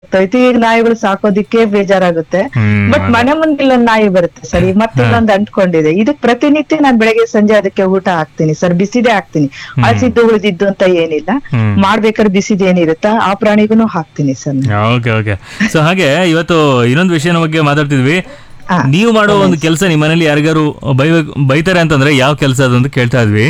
ಗೊತ್ತಾಯ್ತು ಈಗ ನಾಯಿಗಳು ಸಾಕೋದಿಕ್ಕೆ ಬೇಜಾರಾಗುತ್ತೆ ಹ್ಮ್, ಬಟ್ ಅದೇ. ಮನೆ ಮುಂದೆ ಇಲ್ಲೊಂದ್ ನಾಯಿ ಬರುತ್ತೆ ಸರ್ ಈಗ ಮತ್ತೆ ಇಲ್ಲೊಂದು ಅಂಟ್ಕೊಂಡಿದೆ ಇದಕ್ ಪ್ರತಿನಿತ್ಯ ನಾನ್ ಬೆಳಗ್ಗೆ ಸಂಜೆ ಅದಕ್ಕೆ ಊಟ ಹಾಕ್ತೀನಿ ಸರ್ ಬಿಸಿದೇ ಹಾಕ್ತೀನಿ ಹಸಿದ್ದು ಉಳಿದಿದ್ದು ಅಂತ ಏನಿಲ್ಲ ಹ್ಮ್. ಮಾಡ್ಬೇಕಾದ್ರೆ ಬಿಸಿದ್ ಏನಿರುತ್ತ ಆ ಪ್ರಾಣಿಗೂ ಹಾಕ್ತೀನಿ ಸರ್ ನಾನು. ಓಕೆ ಓಕೆ ಸೊ ಹಾಗೆ ಇವತ್ತು ಇನ್ನೊಂದು ವಿಷಯನ ಬಗ್ಗೆ ಮಾತಾಡ್ತಿದ್ವಿ ಹಾ. ನೀವು ಮಾಡೋ ಒಂದು ಕೆಲಸ ನಿಮ್ಮ ಮನೇಲಿ ಯಾರಿಗಾರು ಬೈಬೇಕು ಬೈತಾರೆ ಅಂತಂದ್ರೆ ಯಾವ ಕೆಲಸ ಅದು ಅಂತ ಕೇಳ್ತಾ ಇದ್ವಿ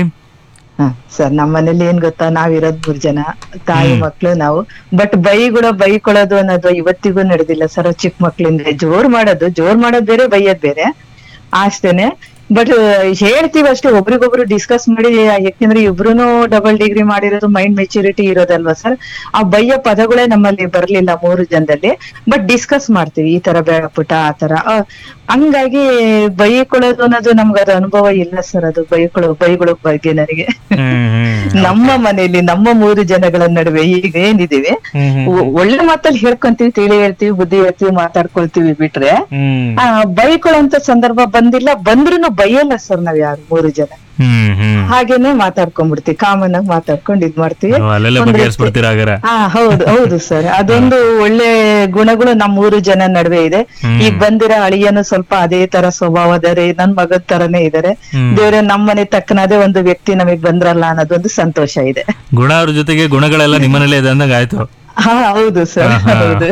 ಹ ಸರ್ ನಮ್ಮ ಮನೇಲಿ ಏನ್ ಗೊತ್ತಾ ನಾವಿರೋದ್ ಮೂರ್ ಜನ ತಾಯಿ ಮಕ್ಳು ನಾವು ಬಟ್ ಬೈಗುಡ ಬೈಕೊಳ್ಳೋದು ಅನ್ನೋದು ಇವತ್ತಿಗೂ ನಡೆದಿಲ್ಲ ಸರ್ ಚಿಕ್ಕ ಮಕ್ಳಿಂದ ಜೋರ್ ಮಾಡೋದು ಜೋರ್ ಮಾಡೋದ್ ಬೇರೆ ಬೈಯೋದ್ ಬೇರೆ ಅಷ್ಟೇನೆ ಬಟ್ ಹೇಳ್ತೀವಿ ಅಷ್ಟೇ ಒಬ್ರಿಗೊಬ್ರು ಡಿಸ್ಕಸ್ ಮಾಡಿ ಯಾಕೆಂದ್ರೆ ಇಬ್ರುನು ಡಬಲ್ ಡಿಗ್ರಿ ಮಾಡಿರೋದು ಮೈಂಡ್ ಮೆಚುರಿಟಿ ಇರೋದಲ್ವಾ ಸರ್ ಆ ಬೈಯೋ ಪದಗಳೇ ನಮ್ಮಲ್ಲಿ ಬರ್ಲಿಲ್ಲ ಮೂರು ಜನದಲ್ಲಿ ಬಟ್ ಡಿಸ್ಕಸ್ ಮಾಡ್ತೀವಿ ಈ ತರ ಬೇಡ ಪುಟ ಆ ತರ ಆ, ಹಂಗಾಗಿ ಬೈಕೊಳ್ಳೋದು ಅನ್ನೋದು ನಮ್ಗೆ ಅದು ಅನುಭವ ಇಲ್ಲ ಸರ್ ಅದು ಬೈಕೊಳ್ಳೋ ಬೈಗಳ ಬಗ್ಗೆ ನನಗೆ ಹ್ಮ್, ಹ್ಮ್. ನಮ್ಮ ಮನೆಯಲ್ಲಿ ನಮ್ಮ ಮೂರು ಜನಗಳ ನಡುವೆ ಈಗ ಏನಿದೀವಿ ಹ್ಮ್, ಹ್ಮ್. ಒ- ಒಳ್ಳೆ ಮಾತಲ್ಲಿ ಹೇಳ್ಕೊಂತೀವಿ ತಿಳಿ ಹೇಳ್ತೀವಿ ಬುದ್ಧಿ ಹೇಳ್ತೀವಿ ಮಾತಾಡ್ಕೊಳ್ತೀವಿ ಬಿಟ್ರೆ ಹ್ಮ್. ಆ ಬೈಕೊಳ್ಳೋಂತ ಸಂದರ್ಭ ಬಂದಿಲ್ಲ ಬಂದ್ರೂ ಬೈಯಲ್ಲ ಸರ್ ನಾವ್ ಯಾರು ಮೂರು ಜನ ಹ್ಮ್, ಹ್ಮ್. ಹಾಗೇನೆ ಮಾತಾಡ್ಕೊಂಡ್ಬಿಡ್ತೀವಿ ಕಾಮನ್ ಆಗಿ ಮಾತಾಡ್ಕೊಂಡು ಇದ್ ಮಾಡ್ತೀವಿ ಓ, ಅಲ್ಲೆಲ್ಲ ಒಂದ್ ಬಗೆಹರಿಸ್ಬಿಡ್ತೀರಾ ಹಾಗಾರೆ ಹಾ ಹೌದು ಹೌದು ಸರ್ ಅದೊಂದು ಒಳ್ಳೆ ಗುಣಗಳು ನಮ್ ಮೂರು ಜನ ನಡುವೆ ಇದೆ ಹ್ಮ್. ಈಗ ಬಂದಿರೋ ಅಳಿಯನು ಸ್ವಲ್ಪ ಅದೇ ತರ ಸ್ವಭಾವದರೆ ನನ್ ಮಗದ ತರನೇ ಇದಾರೆ ಹ್ಮ್. ದೇವ್ರೆ ನಮ್ಮನೆ ತಕ್ಕನಾದೇ ಒಂದು ವ್ಯಕ್ತಿ ನಮಗ್ ಬಂದ್ರಲ್ಲ ಅನ್ನೋದೊಂದು ಸಂತೋಷ ಇದೆ ಗುಣ ಅವ್ರ ಜೊತೆಗೆ ಗುಣಗಳೆಲ್ಲ ನಿಮ್ಮನೇಲೆ ಇದೆ ಅಂದಂಗ ಆಯ್ತು ಹಾ ಹೌದು ಸರ್ ಹೌದು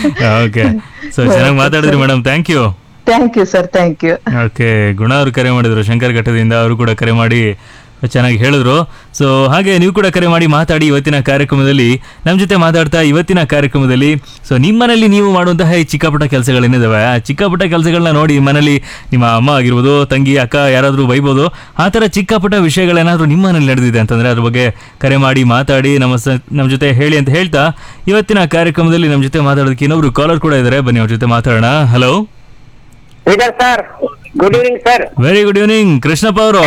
ಓಕೆ ಸೊ ಚೆನ್ನಾಗಿ ಮಾತಾಡಿದ್ರಿ madam thank you thank you sir thank you okay Guna ಅವರು ಕರೆ ಮಾಡಿದ್ರು ಶಂಕರ್ ಘಟ್ಟದಿಂದ ಅವರು ಕೂಡ ಕರೆ ಮಾಡಿ ಚೆನ್ನಾಗಿ ಹೇಳಿದ್ರು ಸೊ ಹಾಗೆ ನೀವು ಕೂಡ ಕರೆ ಮಾಡಿ ಮಾತಾಡಿ ಇವತ್ತಿನ ಕಾರ್ಯಕ್ರಮದಲ್ಲಿ ನಮ್ಮ ಜೊತೆ ಮಾತಾಡ್ತಾ ಇವತ್ತಿನ ಕಾರ್ಯಕ್ರಮದಲ್ಲಿ ಸೊ ನಿಮ್ಮನೇಲಿ ನೀವು ಮಾಡುವಂತಹ ಈ ಚಿಕ್ಕ ಪುಟ್ಟ ಕೆಲಸಗಳೇನಿದಾವೆ ಆ ಚಿಕ್ಕ ಪುಟ್ಟ ಕೆಲಸಗಳನ್ನ ನೋಡಿ ಮನೇಲಿ ನಿಮ್ಮ ಅಮ್ಮ ಆಗಿರ್ಬೋದು ತಂಗಿ ಅಕ್ಕ ಯಾರಾದರೂ ಬೈಬೋದು ಆ ಥರ ಚಿಕ್ಕ ಪುಟ್ಟ ವಿಷಯಗಳೇನಾದರೂ ನಿಮ್ಮ ಮನೇಲಿ ನಡೆದಿದೆ ಅಂತಂದರೆ ಅದ್ರ ಬಗ್ಗೆ ಕರೆ ಮಾಡಿ ಮಾತಾಡಿ ನಮ್ಮ ಸ ನಮ್ಮ ಜೊತೆ ಹೇಳಿ ಅಂತ ಹೇಳ್ತಾ ಇವತ್ತಿನ ಕಾರ್ಯಕ್ರಮದಲ್ಲಿ ನಮ್ಮ ಜೊತೆ ಮಾತಾಡೋದಕ್ಕೆ ಇನ್ನೊಬ್ರು ಕಾಲರ್ ಕೂಡ ಇದ್ದಾರೆ ಬನ್ನಿ ಅವ್ರ ಜೊತೆ ಮಾತಾಡೋಣ ಹಲೋ ಇದರ್ sir good evening sir very good evening Krishnappa ಅವರು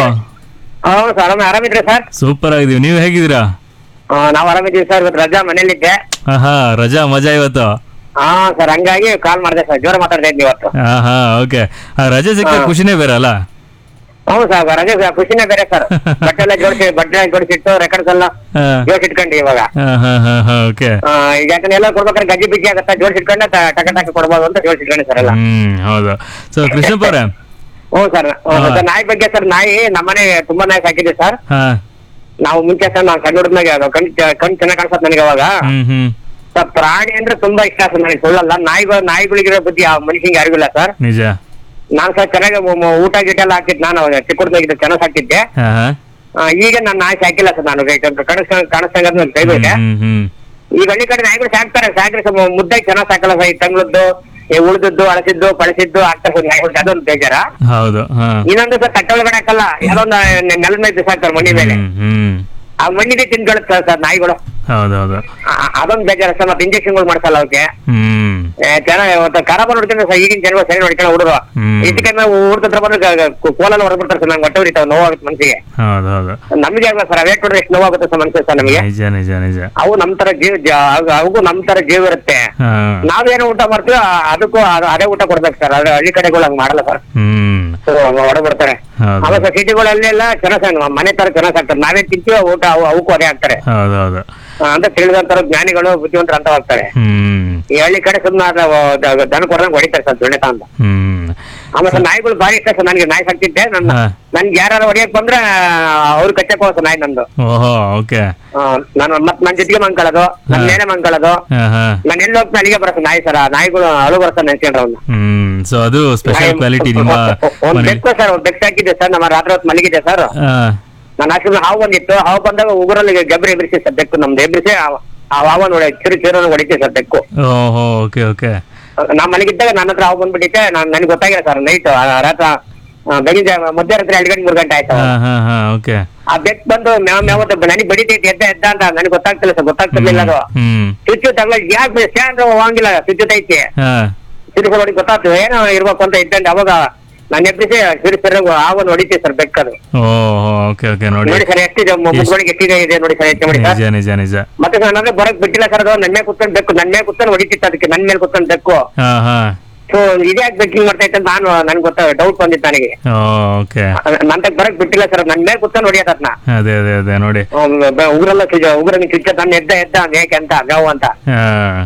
ಹೌದು ಸರ್ ಆರಾಮ ಆರಾಮಿದ್ರಿ ಸರ್ ಸೂಪರ್ ಆಗಿದೀವಿ ನೀವು ಹೇಗಿದ್ದೀರಾ ನಾವು ಆರಾಮಿದ್ದೀವಿ ಸರ್ ಇವತ್ತು ರಜಾ ಮನೇಲಿದ್ದೆ ಆಹಾ ರಜಾ ಮಜಾ ಇವತ್ತು ಹಾ ಸರ್ ಹಂಗಾಗಿ ಕಾಲ್ ಮಾಡಿದೆ ಸರ್ ಜೋರ ಮಾತಾಡ್ತಾ ಇದ್ವಿ ಇವತ್ತು ಆಹಾ ಓಕೆ ರಜೆ ಸಿಕ್ಕ ಖುಷಿನೇ ಬೇರೆ ಅಲ್ಲ ಹೌದು ಸರ್ ರಜೆ ಸರ್ ಖುಷಿನೇ ಬೇರೆ ಸರ್ ಬಟ್ಟೆ ಎಲ್ಲ ಜೋಡಿಸಿ ಬಟ್ಟೆ ಎಲ್ಲ ಜೋಡಿಸಿಟ್ಟು ರೆಕಾರ್ಡ್ಸ್ ಎಲ್ಲ ಹಾ ಜೋಡಿಸಿಟ್ಕೊಂಡಿ ಇವಾಗ ಹಾ ಹಾ ಹಾ ಓಕೆ ಆ, ಈಗ ಯಾಕಂದ್ರೆ ಎಲ್ಲ ಕೊಡ್ಬೇಕಾದ್ರೆ ಗಜ್ಜಿ ಬಿಜ್ಜಿ ಆಗತ್ತ ಜೋಡಿಸಿಟ್ಕೊಂಡೆ ಟ- ಟಕ ಟಕ ಕೊಡ್ಬೋದು ಅಂತ ಜೋಡಿಸಿಟ್ಕೊಂಡಿ ಸರ್ ಎಲ್ಲ ಹ್ಮ್ ಹೌದು ಸೊ ಕೃಷ್ಣಪ್ಪ ಅವರೇ ಹ್ಞೂ ಸರ್ ಸರ್ ನಾಯಿ ಬಗ್ಗೆ ಸರ್ ನಾಯಿ ನಮ್ಮನೆ ತುಂಬಾ ನಾಯಿ ಸಾಕಿದೆ ಸರ್ ಹಾ ನಾವು ಮುಂಚೆ ಸರ್ ನಾವು ಸಣ್ಣ ಹುಡುಗನಾಗೆ ಅದು ಕಣ್ ಕಣ್ ಚೆನ್ನಾಗಿ ಕಾಣಿಸತ್ ನನಗೆ ಅವಾಗ ಹ್ಮ್ ಹ್ಮ್ ಸರ್ ಪ್ರಾಣಿ ಅಂದ್ರೆ ತುಂಬಾ ಇಷ್ಟ ಸರ್ ನನಗೆ ಸುಳ್ಳಲ್ಲ ನಾಯಿಗಳು ನಾಯಿಗಳಿಗಿರೋ ಬುದ್ಧಿ ಆ ಮನುಷ್ಯಂಗೆ ಯಾರಿಗಿಲ್ಲ ಸರ್ ನಿಜ ನಾನ್ ಸರ್ ಚೆನ್ನಾಗಿ ಮ- ಮ- ಊಟ ಗೀಟ ಎಲ್ಲ ಹಾಕಿದ್ ನಾನು ಚಿಕ್ಕ ಹುಡುಗನಾಗಿದ್ದೆ ಚೆನ್ನಾಗಿ ಸಾಕಿದ್ದೆ ಹಾ ಹಾ ಆ, ಈಗ ನಾನು ನಾಯಿ ಸಾಕಿಲ್ಲ ಸರ್ ನಾನು ಕಾಣಿಸ್ಕೊಂಡ್ ಕಾಣಿಸ್ದಂಗ ನನ್ನ ಕೈ ಬಿಟ್ಟೆ ಹ್ಮ್ ಹ್ಮ್ ಈಗ ಹಳ್ಳಿ ಕಡೆ ನಾಯಿಗಳು ಸಾಕ್ತಾರೆ ಸಾಕ್ರೆ ಸ್ವಲ್ಪ ಮುದ್ದಾಗಿ ಚೆನ್ನಾಗಿ ಸಾಕಲ್ಲ ಸರ್ ಈ ತಂಗ್ಳದ್ದು ಈ ಉಳಿದದ್ದು ಅಳಸಿದ್ದು ಪಳಸಿದ್ದು ಆಗ್ತಾರೆ ಸರ್ ನಾಯಿಗಳು ಅದೊಂದು ಬೇಜಾರ ಹೌದು ಹಾ ಇನ್ನೊಂದು ಸರ್ ತಟ್ಟೆ ಒಳಗಡೆ ಹಾಕಲ್ಲ ಯಾವ್ದೊಂದು ನೆಲದ ಮೇಲೆ ಬಿಸಾಕ್ತಾರೆ ಮಣ್ಣಿ ಮೇಲೆ ಹ್ಮ್ ಹ್ಮ್ ಆ ಮಣ್ಣಿಗೆ ತಿನ್ಕೊಳ್ಳುತ್ತೆ ಸರ್ ನಾಯಿಗಳು ಹೌದು ಹೌದು ಆ- ಅದೊಂದು ಬೇಜಾರ ಸರ್ ಮತ್ತೆ ಇಂಜೆಕ್ಷನ್ಗಳು ಮಾಡ್ಸಲ್ಲ ಅವಕ್ಕೆ ಹ್ಮ್ ಚೆನ್ನಾಗಿ ಖರಾಬ ನೋಡ್ಕೊಂಡು ಸರ್ ಈಗಿನ ಜನಗಳು ಸರಿ ನೋಡ್ಕೊಂಡು ಹುಡುಗರು ಹ್ಮ್. ಇದಕ್ಕೆ ಊರ್ದ ಹತ್ರ ಬಂದ್ರೆ ಗ- ಗ- ಕೋಲಲ್ಲಿ ಹೊರಬಿಡ್ತಾರೆ ಸರ್ ನಂಗೆ ಹೊಟ್ಟೆ ಉರಿತಾವೆ ನೋವಾಗುತ್ತೆ ಮನ್ಸಿಗೆ ಹೌದು ಹೌದು ನಮಗೆ ಆಗಲ್ಲ ಸರ್ ವೇಟ್ ನೋಡಿದ್ರೆ ಎಷ್ಟು ನೋವಾಗುತ್ತೆ ಸರ್ ಮನ್ಸಿಗೆ ಸರ್ ನಮಗೆ ನಿಜ ನಿಜ ನಿಜ ಅವು ನಮ್ ತರ ಜೀವ ಜ- ಅವು- ಅವಕ್ಕೂ ನಮ್ ತರ ಜೀವ ಇರುತ್ತೆ ಹಾ ನಾವೇನು ಊಟ ಮಾಡ್ತೀವಿ ಆ- ಅದಕ್ಕೂ ಅದು- ಅದೇ ಊಟ ಕೊಡ್ಬೇಕು ಸರ್ ಅದು ಹಳ್ಳಿ ಕಡೆಗಳು ಹಂಗ್ ಮಾಡಲ್ಲ ಸರ್ ಹ್ಮ್ ಹೊರಬಿಡ್ತಾರೆ ಹೌದು ಆಮೇಲೆ ಸರ್ ಸಿಟಿಗಳಲ್ಲೆಲ್ಲ ಚೆನ್ನಾಗಿ ಸಾಕ್- ಮನೆ ತರ ಚೆನ್ನಾಗಿ ಸಾಕ್ತಾರೆ ನಾವೇ ತಿಂತೀವಿ ಊಟ ಅವು- ಅವಕ್ಕೂ ಅದೇ ಹಾಕ್ತಾರೆ ಹೌದು ಹೌದು ಆ, ಅಂತ ತಿಳಿದಂತರ ಜ್ಞಾನಿಗಳು ಬುದ್ಧಿವಂತರು ಅಂತ ಹೋಗ್ತಾರೆ ಹ್ಮ್ ಈ ಹಳ್ಳಿ ಕಡೆ ಸುಮ್ಮನೆ ದನ ಕೊಡ್ದಂಗ್ ಹೊಡಿತಾರೆ ಸರ್ ದುಣ್ಣೆ ಅಂತ ಹ್ಮ್ ಆಮೇಲೆ ಸರ್ ನಾಯಿಗಳು ಭಾರಿ ಇಷ್ಟ ಸರ್ ನನಗೆ ನಾಯಿ ಸಾಕ್ತಿದ್ದೆ ನನ್ನ ಹಾ. ನನ್ಗೆ ಯಾರು ಹೊಡಿಯಕ್ ಬಂದ್ರೆ ಅವ್ರು ಕಚ್ಚಕ್ ಹೋಗ ಸರ್ ನಾಯಿ ನಂದು ಓಹೋ ಓಕೆ ಆ, ನಾನು ಮತ್ ನನ್ ಜೊತೆಗೆ ಮಂಕೊಳ್ಳೋದು ನನ್ ಮೇಲೆ ಮಂಕೊಳ್ಳೋದು ಹಾ ಹಾ ನಾನು ಎಲ್ಲಿ ಹೋಗ್ತೀನಿ ಅಲ್ಲಿಗೆ ಬರೋ ನಾಯಿ ಸರ್ ಆ ನಾಯಿಗಳು ಅಳು ಬರ್ತಾರೆ ನೆನ್ಸ್ಕೊಂಡ್ರೆ ಅವ್ನ ಹ್ಮ್ ಸೊ ಅದು ಸ್ಪೆಷಲ್ ಕ್ವಾಲಿಟಿ ನಿಮ್ಮ ಒಂದ್ ಮನೆ ಬೆಕ್ಕು ಸರ್ ಒಂದ್ ಬೆಕ್ಕು ಸಾಕಿದ್ದೆ ಸರ್ ನಮ್ಮ ರಾತ್ರಿ ಹೊತ್ತು ಮಲಗಿದೆ ಸರ್ ಹಾ ನನ್ನ ಆಶ್ರಮ ಹಾವು ಬಂದಿತ್ತು ಹಾವು ಬಂದಾಗ ಉಗುರಲ್ಲಿ ಗಬ್ರಿ ಎಬ್ರಿಸಿ ಸರ್ ಬೆಕ್ಕು ನಮ್ದು ಎಬ್ರಿಸಿ ಆ ಆ ಹಾವನ್ನು ಹೊಡೆ ಚಿರು ಚಿರು ಹೊಡಿತೀವಿ ಸರ್ ಬೆಕ್ಕು ಓಹೋ ಓಕೆ ಓಕೆ ನಾ ಮಲಗಿದ್ದಾಗ ನನ್ನ ಹತ್ರ ಹಾವು ಬಂದ್ಬಿಟ್ಟಿತ್ತೆ ನಾನ್ ನನಗೆ ಗೊತ್ತಾಗಿಲ್ಲ ಸರ್ ನೈಟ್ ರಾತ್ರಿ ಆ, ಬೆಳಿಗ್ಗೆ ಜಾ- ಮಧ್ಯರಾತ್ರಿ ಎರಡು ಗಂಟೆ ಮೂರು ಗಂಟೆ ಆಯ್ತು ಹಾ ಹಾ ಹಾ ಓಕೆ ಆ ಬೆಕ್ ಬಂದು ಮ್ಯಾವ್ ಮ್ಯಾವ್ ಅಂತ ನನಗೆ ಬಡಿತೈತಿ ಎದ್ದ ಎದ್ದ ಅಂತ ನನಗೆ ಗೊತ್ತಾಗ್ತಿಲ್ಲ ಸರ್ ಗೊತ್ತಾಗ್ತಿರ್ಲಿಲ್ಲ ಅದು ಹ್ಮ್ ಸ್ವಿಚ್ ತಗೊಳ್ಳಿ ಯಾಕೆ ಸ್ಟ್ಯಾಂಡ್ ಹೋಗಂಗಿಲ್ಲ ಸ್ವಿಚ್ ಐತಿ ಹಾ ಸಿಡಿಸ್ ನೋಡಿ ಗೊತ್ತಾಗ್ತದೆ ಏನೋ ಇರ್ಬೇಕು ಅಂತ ಇದ್ದಂಗೆ ಅವಾಗ ನಾನು ಎಬ್ಬಿಸಿ ಸಿಡಿಸ್ ಆವನ್ನು ಹೊಡಿತೀವಿ ಸರ್ ಬೆಕ್ಕದು ಓಹೋ ಓಕೆ ಓಕೆ ನೋಡಿ ನೋಡಿ ಸರ್ ಎಷ್ಟಿದೆ ಮುಗ್ಗಳಿಗೆ ಎಷ್ಟಿದೆ ಇದೆ ನೋಡಿ ಸರ್ ಎಷ್ಟು ನೋಡಿ ಸರ್ ನಿಜ ನಿಜ ನಿಜ ಮತ್ತೆ ಸರ್ ನನಗೆ ಬರಕ್ ಬಿಟ್ಟಿಲ್ಲ ಸರ್ ಅದು ನನ್ನ ಮೇಲೆ ಕುತ್ಕೊಂಡು ಬೆಕ್ಕು ನನ್ನ ಮೇಲೆ ಕುತ್ಕೊಂಡು ಹೊಡಿತಿತ್ತು ಅದಕ್ಕೆ ನನ್ನ ಮೇಲೆ ಕುತ್ಕೊಂಡು ಬೆಕ್ಕು ಹಾ ಹಾ ಸೊ ಇದೇ ಯಾಕೆ ಬೆಕ್ಕಿಂಗ್ ಮಾಡ್ತಾ ಇತ್ತು ಅಂತ ನಾನು ನನ್ಗೆ ಗೊತ್ತ ಡೌಟ್ ಬಂದಿತ್ತು ನನಗೆ ಓಕೆ ನನ್ನ ಬರಕ್ ಬಿಟ್ಟಿಲ್ಲ ಸರ್ ನನ್ನ ಮೇಲೆ ಕುತ್ಕೊಂಡು ಹೊಡಿಯತ್ತ ಅದನ್ನ ಅದೇ ಅದೇ ಅದೇ ನೋಡಿ ಉಗ್ರಲ್ಲ ಉಗ್ರ ಚುಚ್ಚ ನನ್ನ ಎದ್ದ ಎದ್ದ ಯಾಕೆ ಅಂತ ಮೇವು ಅಂತ ಹಾ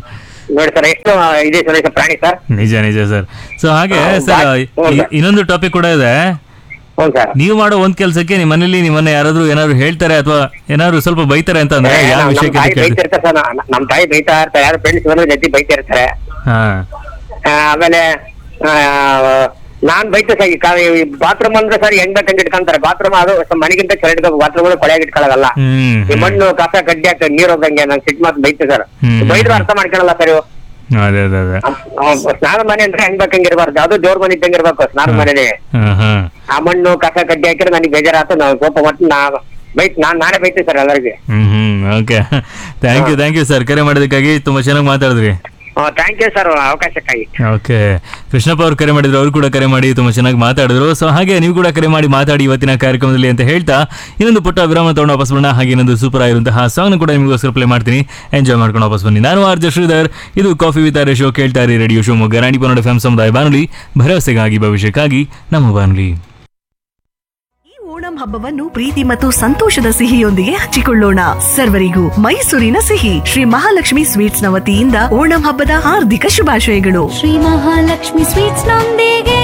ನೋಡಿ ಸರ್ ಎಷ್ಟು ಇದೆ ಸುರೇಶ ಪ್ರಾಣಿ ಸರ್ ನಿಜ ನಿಜ ಸರ್ ಸೊ ಹಾಗೆ ಹೌದಾ? ಸರ್ ಹೌದಾ? ಇನ್ನೊಂದು ಟಾಪಿಕ್ ಕೂಡ ಇದೆ ಹ್ಞೂ ಸರ್ ನೀವು ಮಾಡೋ ಒಂದ್ ಕೆಲ್ಸಕ್ಕೆ ನಿಮ್ಮ ಮನೇಲಿ ನಿಮ್ಮನ್ನ ಯಾರಾದ್ರೂ ಏನಾದ್ರು ಹೇಳ್ತಾರೆ ಅಥವಾ ಏನಾದ್ರು ಸ್ವಲ್ಪ ಬೈತಾರೆ ಅಂತ ಅಂದ್ರೆ ಯಾವ ನಮ್ ವಿಷಯಕ್ಕೆ ತಾಯಿ ಅಂತ ಕೇಳ್ತಾರೆ ಬೈತಿರ್ತಾರೆ ಸರ್ ನ- ನಮ್ ತಾಯಿ ಬೈತಾ ಇರ್ತಾರೆ ಯಾರು ಫ್ರೆಂಡ್ಸ್ ಬಂದ್ರೆ ಜೊತೆ ಬೈತಾ ಇರ್ತಾರೆ ಹಾ ಆ, ಆಮೇಲೆ ಆ, ನಾನ್ ಬೈತೆ ಸರ್ ಈ ಬಾತ್ರೂಮ್ ಅಂದ್ರೆ ಸರ್ ಹೆಂಗ್ ಬೇಕಂಗ್ ಇಟ್ಕೊಂತಾರೆ ಬಾತ್ರೂಮ್ ಅದು ಸ್ವಲ್ಪ ಮನೆಗಿಂತ ಕೆಳಗೆ ಬಾತ್ರೂಮ್ ಕೊಳೆಯಾಗಿ ಇಟ್ಕೊಳ್ಳಲ್ಲ ಹ್ಮ್ ಈ ಮಣ್ಣು ಕಸ ಕಡ್ಡಿ ಹಾಕಿ ನೀರ್ ಹೋಗಂಗೆ ನಂಗೆ ಸಿಟ್ ಮಾತು ಬೈತೆ ಸರ್ ಹ್ಮ್. ಬೈದ್ರು ಅರ್ಥ ಮಾಡ್ಕೊಳಲ್ಲ ಸರ್ ಇವು ಅದೇ ಅದೇ ಅದೇ ಅವ್ ಸ್ನಾನ ಮನೆ ಅಂದ್ರೆ ಹೆಂಗ್ ಬೇಕಂಗ್ ಇರಬಾರ್ದು ಅದು ದೇವ್ರ ಮನೆ ಇದ್ದಂಗೆ ಇರ್ಬೇಕು ಸ್ನಾನ ಮನೆನೇ ಹಾ ಹಾ ಆ ಮಣ್ಣು ಕಸ ಕಡ್ಡಿ ಹಾಕಿದ್ರೆ ನನಗೆ ಬೇಜಾರಾತು ನಾವು ಕೋಪ ಮತ್ತೆ ನಾ ಬೈತ್ ನಾನ್ ನಾನೇ ಬೈತೀನಿ ಸರ್ ಎಲ್ಲರಿಗೆ ಹ್ಮ್ ಹ್ಮ್ okay thank you thank you sir ಕರೆ ಮಾಡೋದಕ್ಕಾಗಿ ತುಂಬಾ ಚೆನ್ನಾಗಿ ಮಾತಾಡಿದ್ರಿ ಥ್ಯಾಂಕ್ ಯು ಸರ್ ಅವಕಾಶಕ್ಕಾಗಿ ಓಕೆ ಕೃಷ್ಣಪ್ಪ ಅವ್ರು ಕರೆ ಮಾಡಿದ್ರು ಅವ್ರು ಕೂಡ ಕರೆ ಮಾಡಿ ತುಂಬಾ ಚೆನ್ನಾಗಿ ಮಾತಾಡಿದ್ರು ಸೊ ಹಾಗೆ ನೀವು ಕೂಡ ಕರೆ ಮಾಡಿ ಮಾತಾಡಿ ಇವತ್ತಿನ ಕಾರ್ಯಕ್ರಮದಲ್ಲಿ ಅಂತ ಹೇಳ್ತಾ ಇನ್ನೊಂದು ಪುಟ್ಟ ವಿರಾಮ ತಗೊಂಡು ವಾಪಸ್ ಬರೋಣ ಹಾಗೆ ಇನ್ನೊಂದು ಸೂಪರ್ ಆಗಿರುವಂತಹ ಸಾಂಗ್ ಕೂಡ ನಿಮಗೋಸ್ಕರ ಪ್ಲೇ ಮಾಡ್ತೀನಿ ಎಂಜಾಯ್ ಮಾಡ್ಕೊಂಡು ವಾಪಸ್ ಬನ್ನಿ ನಾನು ಆರ್ಜ ಶ್ರೀಧರ್ ಇದು ಕಾಫಿ ವಿತ್ ಆರ್ ಶೋ ಕೇಳ್ತಾ ಇರಿ ರೇಡಿಯೋ ಶಿವಮೊಗ್ಗ ರಾಣಿ ಪನ್ನಡ ಎಫ್ ಸಮುದಾಯ ಬಾನುಲಿ ಭರವಸೆಗಾಗಿ ಭವಿಷ್ಯಕ್ಕಾಗಿ ನಮ್ಮ ಬಾನುಲಿ ಈ ಓಣಂ ಹಬ್ಬವನ್ನು ಪ್ರೀತಿ ಮತ್ತು ಸಂತೋಷದ ಸಿಹಿಯೊಂದಿಗೆ ಹಂಚಿಕೊಳ್ಳೋಣ ಸರ್ವರಿಗೂ ಮೈಸೂರಿನ ಸಿಹಿ ಶ್ರೀ ಮಹಾಲಕ್ಷ್ಮಿ ಸ್ವೀಟ್ಸ್ ನ ವತಿಯಿಂದ ಓಣಂ ಹಬ್ಬದ ಹಾರ್ದಿಕ ಶುಭಾಶಯಗಳು ಶ್ರೀ ಮಹಾಲಕ್ಷ್ಮಿ ಸ್ವೀಟ್ಸ್ ನೊಂದಿಗೆ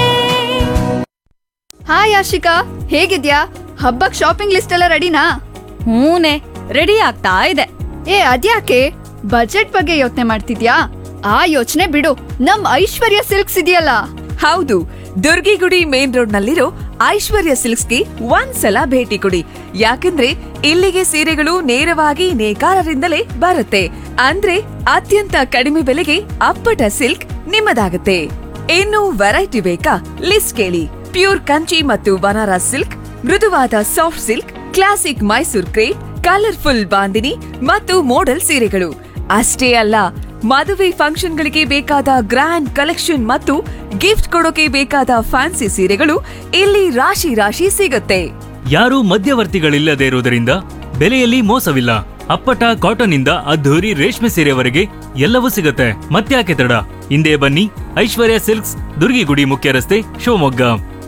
ಹಾಯ್ ಆಶಿಕಾ ಹೇಗಿದ್ಯಾ ಹಬ್ಬಕ್ ಶಾಪಿಂಗ್ ಲಿಸ್ಟ್ ಎಲ್ಲ ರೆಡಿನಾ ಹೂನೆ ರೆಡಿ ಆಗ್ತಾ ಇದೆ ಏ ಅದ್ಯಾಕೆ ಬಜೆಟ್ ಬಗ್ಗೆ ಯೋಚನೆ ಮಾಡ್ತಿದ್ಯಾ ಆ ಯೋಚನೆ ಬಿಡು ನಮ್ ಐಶ್ವರ್ಯ ಸಿಲ್ಕ್ಸ್ ಇದೆಯಲ್ಲ ಹೌದು ದುರ್ಗಿಗುಡಿ ಮೇನ್ ರೋಡ್ ನಲ್ಲಿರೋ ಐಶ್ವರ್ಯ ಸಿಲ್ಕ್ಸ್ಗೆ ಒಂದ್ಸಲ ಭೇಟಿ ಕೊಡಿ ಯಾಕಂದ್ರೆ ಇಲ್ಲಿಗೆ ಸೀರೆಗಳು ನೇರವಾಗಿ ನೇಕಾರರಿಂದಲೇ ಬರುತ್ತೆ ಅಂದ್ರೆ ಅತ್ಯಂತ ಕಡಿಮೆ ಬೆಲೆಗೆ ಅಪ್ಪಟ ಸಿಲ್ಕ್ ನಿಮ್ಮದಾಗುತ್ತೆ ಇನ್ನು ವೆರೈಟಿ ಬೇಕಾ ಲಿಸ್ಟ್ ಕೇಳಿ ಪ್ಯೂರ್ ಕಂಚಿ ಮತ್ತು ಬನಾರಸ್ ಸಿಲ್ಕ್ ಮೃದುವಾದ soft silk classic Mysore crepe colourful bandhani ಮತ್ತು ಮೋಡಲ್ ಸೀರೆಗಳು ಅಷ್ಟೇ ಅಲ್ಲ ಮದುವೆ ಫಂಕ್ಷನ್ಗಳಿಗೆ ಬೇಕಾದ ಗ್ರ್ಯಾಂಡ್ ಕಲೆಕ್ಷನ್ ಮತ್ತು ಗಿಫ್ಟ್ ಕೊಡೋಕೆ ಬೇಕಾದ ಫ್ಯಾನ್ಸಿ ಸೀರೆಗಳು ಇಲ್ಲಿ ರಾಶಿ ರಾಶಿ ಸಿಗುತ್ತೆ ಯಾರು ಮಧ್ಯವರ್ತಿಗಳಿಲ್ಲದೆ ಇರುವುದರಿಂದ ಬೆಲೆಯಲ್ಲಿ ಮೋಸವಿಲ್ಲ ಅಪ್ಪಟ ಕಾಟನ್ ಇಂದ ಅದ್ಧೂರಿ ರೇಷ್ಮೆ ಸೀರೆವರೆಗೆ ಎಲ್ಲವೂ ಸಿಗುತ್ತೆ ಮತ್ತ್ಯಾಕೆ ತಡ ಹಿಂದೆ ಬನ್ನಿ ಐಶ್ವರ್ಯ ಸಿಲ್ಕ್ಸ್ ದುರ್ಗಿಗುಡಿ ಮುಖ್ಯ ರಸ್ತೆ ಶಿವಮೊಗ್ಗ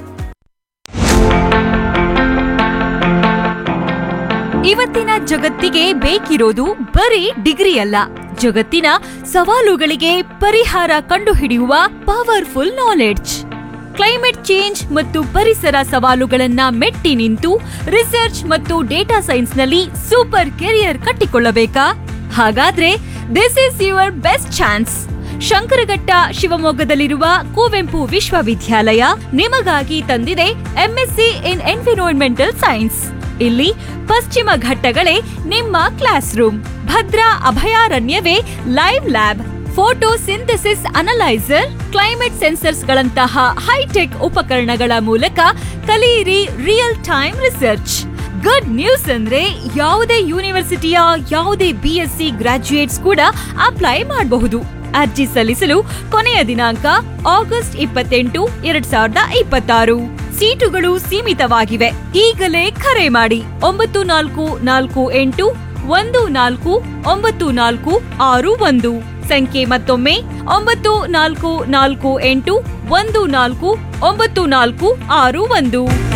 ಇವತ್ತಿನ ಜಗತ್ತಿಗೆ ಬೇಕಿರೋದು ಬರೀ ಡಿಗ್ರಿ ಅಲ್ಲ ಜಗತ್ತಿನ ಸವಾಲುಗಳಿಗೆ ಪರಿಹಾರ ಕಂಡುಹಿಡಿಯುವ ಪವರ್ಫುಲ್ ನಾಲೆಡ್ಜ್ ಕ್ಲೈಮೇಟ್ ಚೇಂಜ್ ಮತ್ತು ಪರಿಸರ ಸವಾಲುಗಳನ್ನ ಮೆಟ್ಟಿ ನಿಂತು ರಿಸರ್ಚ್ ಮತ್ತು ಡೇಟಾ ಸೈನ್ಸ್ನಲ್ಲಿ ಸೂಪರ್ ಕೆರಿಯರ್ ಕಟ್ಟಿಕೊಳ್ಳಬೇಕಾ ಹಾಗಾದ್ರೆ this is your best chance Shankaraghatta ಶಿವಮೊಗ್ಗದಲ್ಲಿರುವ ಕುವೆಂಪು ವಿಶ್ವವಿದ್ಯಾಲಯ ನಿಮಗಾಗಿ ತಂದಿದೆ ಎಂಎಸ್ಸಿ ಇನ್ ಎನ್ವಿರಾನ್ಮೆಂಟಲ್ ಸೈನ್ಸ್ ಇಲ್ಲಿ ಪಶ್ಚಿಮ ಘಟ್ಟಗಳೇ ನಿಮ್ಮ ಕ್ಲಾಸ್ ರೂಮ್ ಭದ್ರಾ ಅಭಯಾರಣ್ಯವೇ live lab photosynthesis analyser climate sensors ಗಳಂತಹ ಹೈಟೆಕ್ ಉಪಕರಣಗಳ ಮೂಲಕ ಕಲಿಯಿರಿ real time research good news ಅಂದ್ರೆ ಯಾವುದೇ ಯೂನಿವರ್ಸಿಟಿಯ ಯಾವುದೇ ಬಿಎಸ್ಸಿ ಗ್ರಾಜ್ಯುಯೇಟ್ಸ್ ಕೂಡ ಅಪ್ಲೈ ಮಾಡಬಹುದು ಅರ್ಜಿ ಸಲ್ಲಿಸಲು ಕೊನೆಯ ದಿನಾಂಕ ಆಗಸ್ಟ್ ಇಪ್ಪತ್ತೆಂಟು ಎರಡ್ ಸಾವಿರದ ಇಪ್ಪತ್ತಾರು ಸೀಟುಗಳು ಸೀಮಿತವಾಗಿವೆ ಈಗಲೇ ಕರೆ ಮಾಡಿ ಒಂಬತ್ತು ನಾಲ್ಕು ನಾಲ್ಕು ಎಂಟು ಒಂದು ನಾಲ್ಕು ಒಂಬತ್ತು ನಾಲ್ಕು ಆರು ಒಂದು ಸಂಖ್ಯೆ ಮತ್ತೊಮ್ಮೆ ಒಂಬತ್ತು ನಾಲ್ಕು ನಾಲ್ಕು ಎಂಟು ಒಂದು ನಾಲ್ಕು ಒಂಬತ್ತು ನಾಲ್ಕು ಆರು ಒಂದು